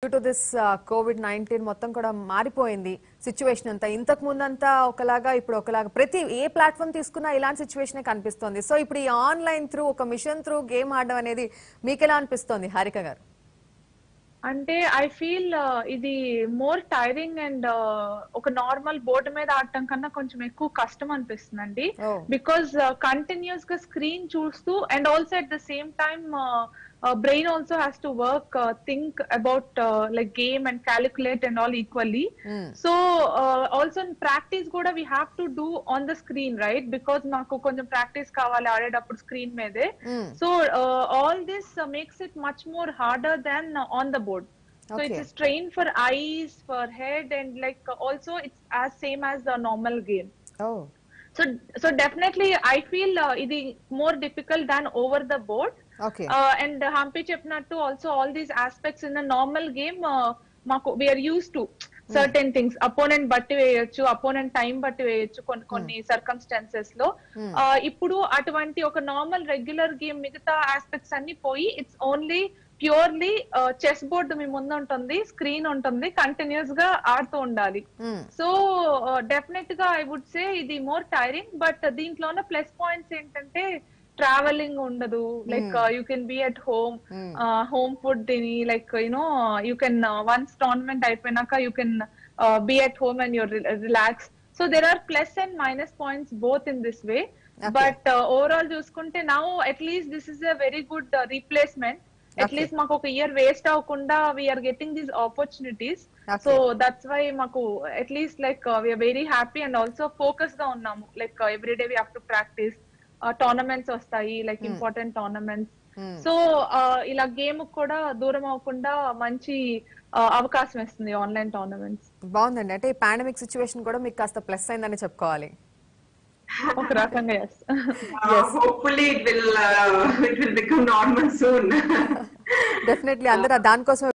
Due to this COVID nineteen మొత్తం కూడా మారిపోయింది సిచ్యువేషన్ అంతా ఇంతకు ముందంతా ఒకలాగా ఇప్పుడు ఒకలాగా ప్రతి ఏ ప్లాట్ఫామ్ తీసుకున్నా ఇలాంటి సిచ్యువేషనే కనిపిస్తోంది సో ఇప్పుడు ఈ ఆన్లైన్ త్రూ ఒక మిషన్ త్రూ గేమ్ ఆడడం అనేది మీకు ఎలా అనిపిస్తోంది హారిక గారు అంటే ఐ ఫీల్ ఇది మోర్ టైరింగ్ అండ్ ఒక నార్మల్ బోర్డు మీద ఆడటం కన్నా కొంచెం ఎక్కువ కష్టం అనిపిస్తుందండి Oh. బికాస్ కంటిన్యూస్ గా స్క్రీన్ చూస్తూ and also at the same time brain also has to work think about like game and calculate and all equally Hmm. So also practice కూడా we have to do on the screen right because మాకు కొంచెం practice కావాలి ఆడేటప్పుడు screen మీదే Hmm. So all this makes it much more harder than on the board so Okay. It's strain for eyes for head and like also it's as same as the normal game oh so so definitely i feel uh, ఇది more difficult than over the board okay uh, and Humpy చెప్పినట్టు also all these aspects in the normal game మాకు we are use to certain things opponent బట్టి వేయొచ్చు opponent time బట్టి వేయొచ్చు కొన్ని కొన్ని circumstances లో Hmm. Uh, ఇప్పుడు అటువంటి ఒక నార్మల్ రెగ్యులర్ గేమ్ మిగతా ఆస్పెక్ట్స్ అన్ని పోయి it's only purely chess board మీ ముందు ఉంటుంది స్క్రీన్ ఉంటుంది కంటిన్యూస్ గా ఆడుతూ ఉండాలి సో డెఫినెట్ గా ఐ వుడ్ సే ఇది మోర్ టైరింగ్ బట్ దీంట్లో ఉన్న ప్లస్ పాయింట్స్ ఏంటంటే ట్రావెలింగ్ ఉండదు like you can be at home Hmm. Home food తిని like you know you can once tournament అయిపోయినాక you can be at home and your relax so there are plus and minus points both in this way Okay. But overall చూసుకుంటే now at least this is a very good replacement at least మాకు ఒక year waste అవ్వకుండా we are getting these opportunities Okay. So that's why మాకు at least like we are very happy and also focus గా ఉన్నాము like every day we have to practice tournaments వస్తాయి like important tournaments Hmm. So ఇలా game కూడా దూరం అవ్వకుండా మంచి uh, అవకాశం ఇస్తుంది ఆన్లైన్ టోర్నమెంట్స్ బాగుందండి అంటే ఈ పాండమిక్ సిచ్యువేషన్ కూడా మీకు కాస్త ప్లస్ అయిందని చెప్పుకోవాలి ఒక రకంగా yes Uh, hopefully it will uh, it will become normal soon. Definitely అందరూ దానికోసం